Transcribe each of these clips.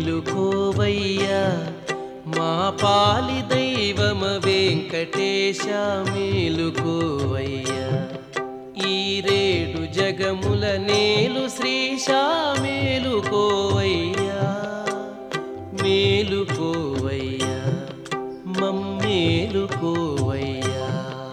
మేలుకోవయ్యా మా పాలి దైవమ వెంకటేశ మేలుకోవయ్యా ఈ రేడు జగముల నేలు శ్రీశా మేలుకోవయ్యా మేలుకోవయ్యా మమ్మేలుకోవయ్యా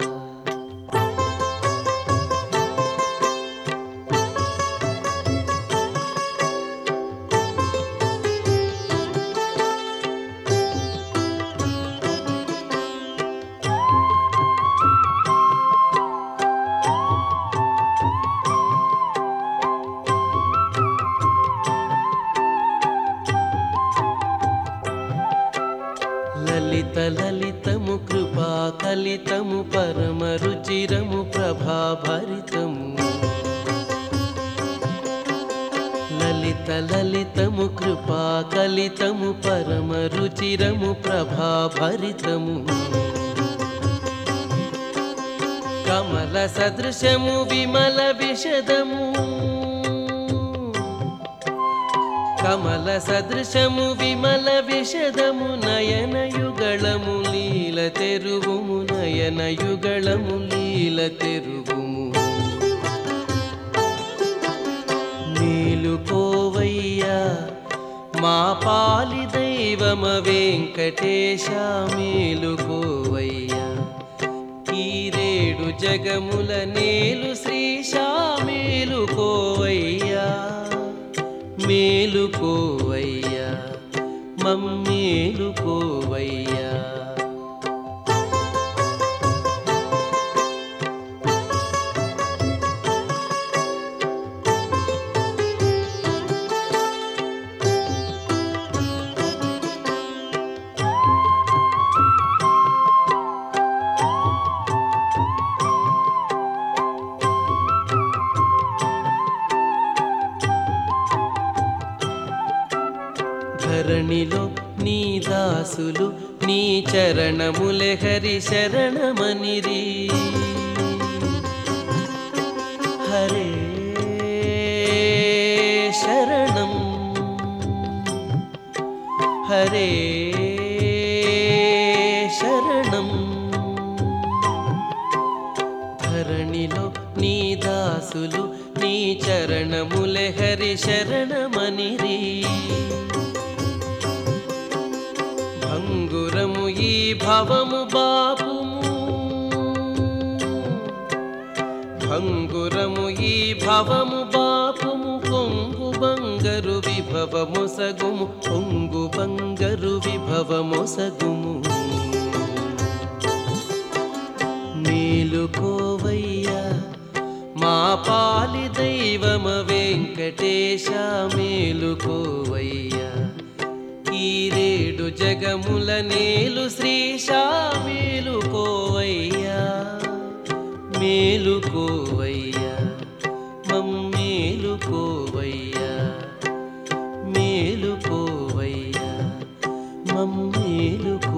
లలిత లలితము కృపా కలితము పరమ రుచిరము ప్రభాభరితము లలిత లలితము కృపా కలితము పరమ రుచిరము ప్రభాభరితము కమల సదృశము విమల విషదము కమల సదృశము విమల విషదము నయన యుగళము లీల తెరువుము నయన యుగళము లీల తెరువుము మేలుకోవయ్యా మా పాలి దైవమ వెంకటేశ మేలుకోవయ్యా ఈ రేడు జగముల నేలు శ్రీశా మేలుకోవయ్యా మేలుకోవయ్యా మమ్మేలుకోవయ్యా ధరణిలో నీ దాసులు నీ చరణములె హరి శరణమనిరి హరే శరణం హరే శరణం ధరణిలో నీ దాసులు నీ చరణములె హరి శరణమనిరి భంగురము ఈ భవము బాపుము భంగురము ఈ భవము బాపుము కొంగు బంగరు విభవము సగుము కొంగు బంగరు విభవము సగుము మేలుకోవయ్యా మా పాలి దైవమ వెంకటేశ మేలుకోవయ్యా ఈ రేడు జగముల నేలు శ్రీశా మేలుకోవయ్యా మేలుకోవయ్యా మమ్మేలుకోవయ్యా మేలుకోవయ్యా మమ్మేలుకో